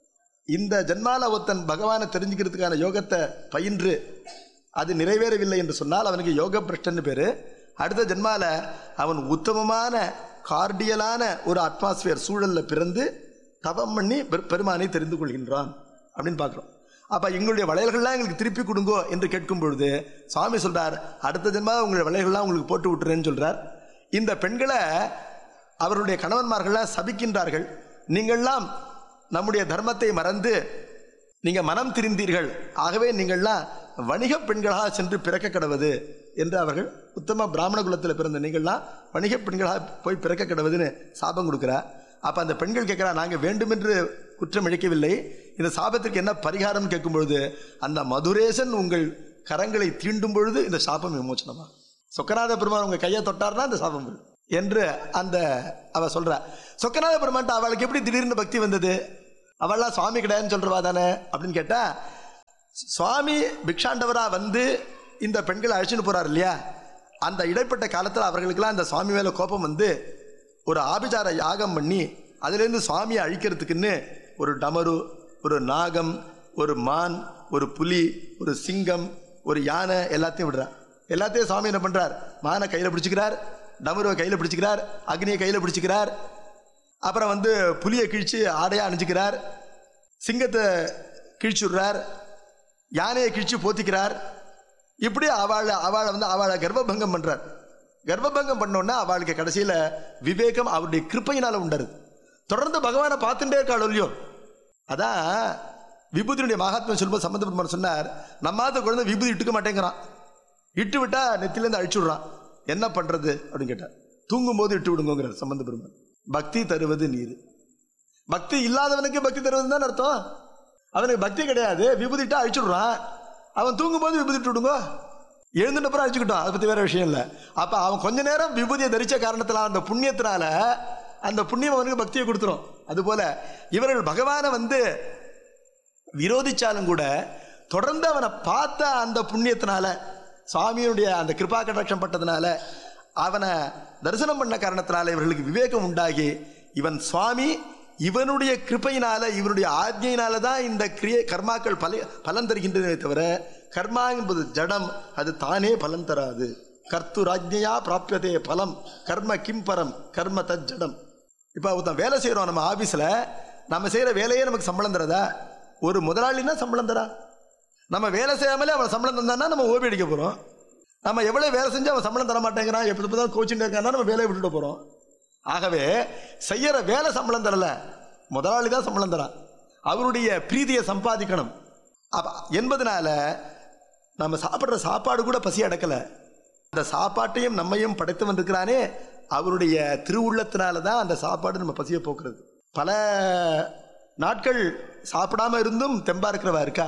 இந்த ஜென்மால ஒருத்தன் பகவானை தெரிஞ்சுக்கிறதுக்கான யோகத்தை பயின்று அது நிறைவேறவில்லை என்று சொன்னால் அவனுக்கு யோக பிரஷ்டன்னு பேரு அடுத்த ஜென்மால அவன் உத்தமமான கார்டியலான ஒரு அட்மாஸ்பியர் சூழல்ல பிறந்து தவம் பண்ணி பெரு- பெருமானை தெரிந்து கொள்கின்றான் அப்படின்னு பார்க்குறோம் அப்ப எங்களுடைய வளையல்கள்லாம் எங்களுக்கு திருப்பி கொடுங்கோ என்று கேட்கும் பொழுது சுவாமி சொல்றார் அடுத்த ஜென்மா உங்களுடைய வளையல்கள்லாம் உங்களுக்கு போட்டு விட்டுறேன்னு சொல்றார் இந்த பெண்களை அவருடைய கணவன்மார்கள்லாம் சபிக்கின்றார்கள் நீங்கள்லாம் நம்முடைய தர்மத்தை மறந்து நீங்க மனம் திரிந்தீர்கள் ஆகவே நீங்கள்லாம் வணிக பெண்களாக சென்று பிறக்க கடவது என்று அவர்கள் உத்தம பிராமண குலத்தில் பிறந்த நீங்கள்லாம் வணிக பெண்களாக போய் பிறக்க கடவுதுன்னு சாபம் கொடுக்குறா அப்ப அந்த பெண்கள் கேட்கிறா நாங்க வேண்டுமென்று குற்றம் இழைக்கவில்லை இந்த சாபத்திற்கு என்ன பரிகாரம் கேட்கும் பொழுது அந்த மதுரேசன் உங்கள் கரங்களை தீண்டும் பொழுது இந்த சாபம் விமோச்சனமா சொக்கநாத பெருமான் உங்க கையை தொட்டார்னா இந்த சாபம் விழும் என்று அந்த அவ சொல்றா சொக்கநாத பெருமான்ட்ட அவளுக்கு எப்படி திடீர்னு பக்தி வந்தது அவள்லாம் சுவாமி கிடையாதுன்னு சொல்றவா தானே அப்படின்னு கேட்டா சுவாமி பிக்ஷாண்டவரா வந்து இந்த பெண்களை அழைச்சிட்டு போறார் இல்லையா அந்த இடைப்பட்ட காலத்தில் அவர்களுக்கெல்லாம் அந்த சுவாமி மேல கோபம் வந்து ஒரு ஆபிசார யாகம் பண்ணி அதுலேருந்து சுவாமியை அழிக்கிறதுக்குன்னு ஒரு டமரு ஒரு நாகம் ஒரு மான் ஒரு புலி ஒரு சிங்கம் ஒரு யானை எல்லாத்தையும் விடுறார் எல்லாத்தையும் சுவாமி என்ன பண்றார் மானை கையில் பிடிச்சிக்கிறார் டமருவை கையில் பிடிச்சிக்கிறார் அக்னியை கையில் பிடிச்சிக்கிறார் அப்புறம் வந்து புலியை கிழிச்சு ஆடையா அணிஞ்சுக்கிறார் சிங்கத்தை கிழிச்சுடுறார் யானையை கிழிச்சு போத்திக்கிறார் இப்படி அவளை அவளை வந்து அவளை கர்ப்பபங்கம் பண்றார் கர்ப்பபங்கம் பண்ணோன்னா அவளுக்கு கடைசியில விவேகம் அவருடைய கிருப்பையினால உண்டருது தொடர்ந்து பகவானை பார்த்துட்டே இருக்காள் இல்லையோ அதான் விபூதியுடைய மகாத்மியம் சொல்லும்போது சம்பந்த பெருமான் சொன்னார் நம்மாத குழந்தை விபூதி இட்டுக்க மாட்டேங்கிறான் இட்டு விட்டா நெத்திலேருந்து அழிச்சு விடுறான் என்ன பண்றது அப்படின்னு கேட்டார் தூங்கும் போது இட்டு விடுங்கிறார் சம்பந்த பெருமான் பக்தி தருவது நீர் பக்தி இல்லாதவனுக்கு பக்தி தருவது தான் அர்த்தம் அவனுக்கு பக்தி கிடையாது விபூதிட்டா அழிச்சு விடுறான் அவன் தூங்கும் போது விபூதி இட்டு விடுங்க எழுந்துட்ட அப்புறம் அழிச்சுக்கிட்டோம் அதை பத்தி வேற விஷயம் இல்லை அப்ப அவன் கொஞ்ச நேரம் விபூதியை தரிச்ச காரணத்தினால அந்த புண்ணியத்தினால அந்த புண்ணியம் அவனுக்கு பக்தியை கொடுத்துரும் அதுபோல இவர்கள் பகவானை வந்து விரோதிச்சாலும் கூட தொடர்ந்து அவனை பார்த்த அந்த புண்ணியத்தினால சுவாமியுடைய அந்த கிருபா கடாட்சம் பட்டதுனால அவனை தரிசனம் பண்ண காரணத்தினால இவர்களுக்கு விவேகம் உண்டாகி இவன் சுவாமி இவனுடைய கிருப்பையினால இவனுடைய ஆజ్ఞையினால தான் இந்த கிரியை கர்மாக்கள் பல பலன் தருகின்றனே தவிர கர்மா என்பது ஜடம் அது தானே பலன் தராது கர்த்து ராஜ்ஞையா பிராபியதே பலம் கர்ம கிம்பரம் கர்ம தஜ்ஜடம் இப்போ ஒருத்தன் வேலை செய்கிறோம் நம்ம ஆஃபீஸில் நம்ம செய்கிற வேலையே நமக்கு சம்பளம் தரதா ஒரு முதலாளினா சம்பளம் தரா நம்ம வேலை செய்யாமலே அவன் சம்பளம் தந்தான்னா நம்ம ஓபி அடிக்க போகிறோம் நம்ம எவ்வளோ வேலை செஞ்சு அவன் சம்பளம் தர மாட்டேங்கிறான் எப்படி தான் கோச்சிங் இருக்கான்னா நம்ம வேலையை விட்டுட்டு போகிறோம் ஆகவே செய்யற வேலை சம்பளம் தரல முதலாளி தான் சம்பளம் தரான் அவருடைய பிரீதியை சம்பாதிக்கணும் அப்ப என்பதனால நம்ம சாப்பிட்ற சாப்பாடு கூட பசி அடக்கல அந்த சாப்பாட்டையும் நம்மையும் படைத்து வந்திருக்கிறானே அவருடைய திருவுள்ளத்தினால தான் அந்த சாப்பாடு நம்ம பசியை போக்குறது பல நாட்கள் சாப்பிடாம இருந்தும் தெம்பா இருக்கிறவா இருக்கா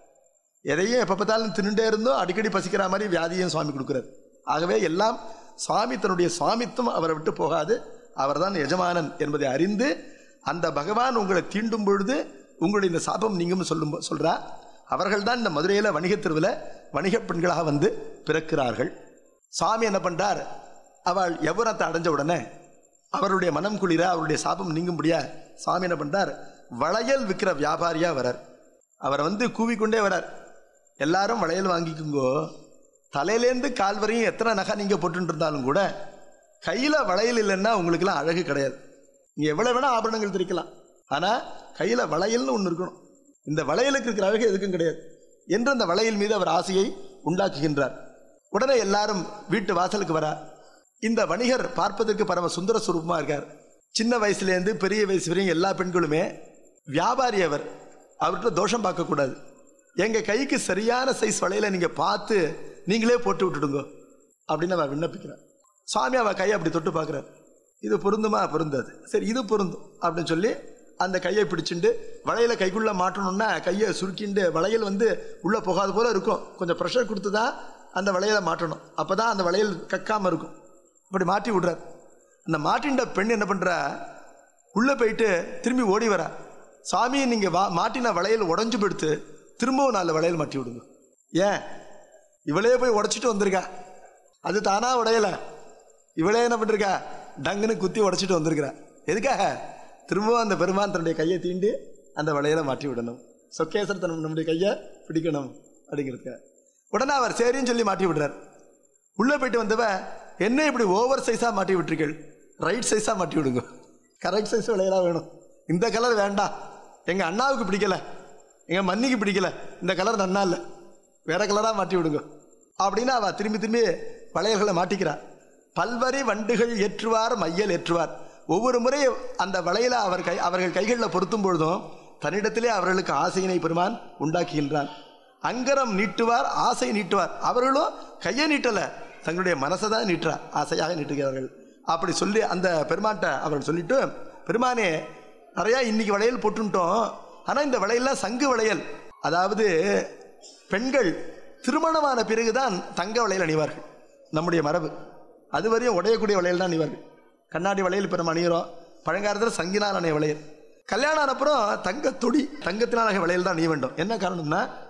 எதையும் எப்போ பார்த்தாலும் தின்னுட்டே இருந்தும் அடிக்கடி பசிக்கிற மாதிரி வியாதியும் சுவாமி கொடுக்குறாரு ஆகவே எல்லாம் சுவாமி தன்னுடைய சுவாமித்துவம் அவரை விட்டு போகாது அவர்தான் எஜமானன் என்பதை அறிந்து அந்த பகவான் உங்களை தீண்டும் பொழுது உங்களுடைய இந்த சாபம் நீங்கும் சொல்லும் சொல்றா அவர்கள் தான் இந்த மதுரையில் வணிகத் தெருவில் வணிகப் பெண்களாக வந்து பிறக்கிறார்கள் சுவாமி என்ன பண்றார் அவள் யவுனத்தை அடைஞ்ச உடனே அவருடைய மனம் குளிர அவருடைய சாபம் நீங்கும்படியா சுவாமி என்ன பண்றார் வளையல் விற்கிற வியாபாரியா வரார் அவரை வந்து கூவிக்கொண்டே வரார் எல்லாரும் வளையல் வாங்கிக்குங்கோ தலையிலேருந்து கால் வரையும் எத்தனை நகை நீங்கள் போட்டுட்டு இருந்தாலும் கூட கையில் வளையல் இல்லைன்னா உங்களுக்குலாம் அழகு கிடையாது நீங்கள் எவ்வளோ வேணால் ஆபரணங்கள் திரிக்கலாம் ஆனால் கையில் வளையல்னு ஒன்று இருக்கணும் இந்த வளையலுக்கு இருக்கிற அழகு எதுக்கும் கிடையாது என்று அந்த வளையல் மீது அவர் ஆசையை உண்டாக்குகின்றார் உடனே எல்லாரும் வீட்டு வாசலுக்கு வரா இந்த வணிகர் பார்ப்பதற்கு பரம சுந்தர சுரூபமாக இருக்கார் சின்ன வயசுலேருந்து பெரிய வயசு வரையும் எல்லா பெண்களுமே வியாபாரி அவர் அவர்கிட்ட தோஷம் பார்க்கக்கூடாது எங்கள் கைக்கு சரியான சைஸ் வளையல நீங்கள் பார்த்து நீங்களே போட்டு விட்டுடுங்க அப்படின்னு அவன் விண்ணப்பிக்கிறான் சுவாமி அவள் கையை அப்படி தொட்டு பார்க்குறார் இது பொருந்துமா பொருந்தாது சரி இது பொருந்தும் அப்படின்னு சொல்லி அந்த கையை பிடிச்சிண்டு வளையல கைக்குள்ளே மாட்டணும்னா கையை சுருக்கிண்டு வளையல் வந்து உள்ளே போகாத போல இருக்கும் கொஞ்சம் ப்ரெஷர் கொடுத்து தான் அந்த வளையலை மாட்டணும் அப்போ தான் அந்த வளையல் கக்காமல் இருக்கும் அப்படி மாட்டி விடுறார் அந்த மாட்டின்ற பெண் என்ன பண்ணுறா உள்ளே போயிட்டு திரும்பி ஓடி வரா சாமி நீங்கள் வா மாட்டின வளையல் உடஞ்சு போயிடுத்து திரும்பவும் நாலு வளையல் மாட்டி விடுங்க ஏன் இவளே போய் உடச்சிட்டு வந்திருக்கா அது தானா உடையல இவளே என்ன பண்ணிருக்கா டங்குன்னு குத்தி உடைச்சிட்டு வந்திருக்கிறா எதுக்காக திரும்பவும் அந்த பெருமான் தன்னுடைய கையை தீண்டி அந்த வளையலை மாட்டி விடணும் சொக்கேசர் தன் நம்முடைய கையை பிடிக்கணும் அப்படிங்கிறதுக்காக உடனே அவர் சரின்னு சொல்லி மாட்டி விடுறார் உள்ளே போயிட்டு வந்தவ என்ன இப்படி ஓவர் சைஸாக மாட்டி விட்டுருக்கள் ரைட் சைஸாக மாட்டி விடுங்க கரெக்ட் சைஸ் விளையலா வேணும் இந்த கலர் வேண்டாம் எங்கள் அண்ணாவுக்கு பிடிக்கல எங்கள் மன்னிக்கு பிடிக்கல இந்த கலர் நன்னா இல்லை வேற கலராக மாட்டி விடுங்க அப்படின்னு அவள் திரும்பி திரும்பி வளையல்களை மாட்டிக்கிறா பல்வரி வண்டுகள் ஏற்றுவார் மையல் ஏற்றுவார் ஒவ்வொரு முறை அந்த வளையலை அவர் கை அவர்கள் கைகளில் பொருத்தும் பொழுதும் தன்னிடத்திலே அவர்களுக்கு ஆசையினை பெருமான் உண்டாக்குகின்றான் அங்கரம் நீட்டுவார் ஆசை நீட்டுவார் அவர்களும் கையை நீட்டல தங்களுடைய மனசை தான் நீட்டுறா ஆசையாக நீட்டுகிறார்கள் அப்படி சொல்லி அந்த பெருமான்ட்ட அவர்கள் சொல்லிட்டு பெருமானே நிறையா இன்னைக்கு வளையல் போட்டுட்டோம் ஆனால் இந்த வளையல்லாம் சங்கு வளையல் அதாவது பெண்கள் திருமணமான பிறகுதான் தங்க வளையல் அணிவார்கள் நம்முடைய மரபு அது வரையும் உடையக்கூடிய வளையல் தான் அணிவார்கள் கண்ணாடி வளையல் இப்போ நம்ம அணிகிறோம் பழங்காலத்தில் சங்கினால் அணைய வளையல் கல்யாணம் ஆன அப்புறம் தங்க தொடி தங்கத்தினால வளையல் தான் அணிய வேண்டும் என்ன காரணம்னா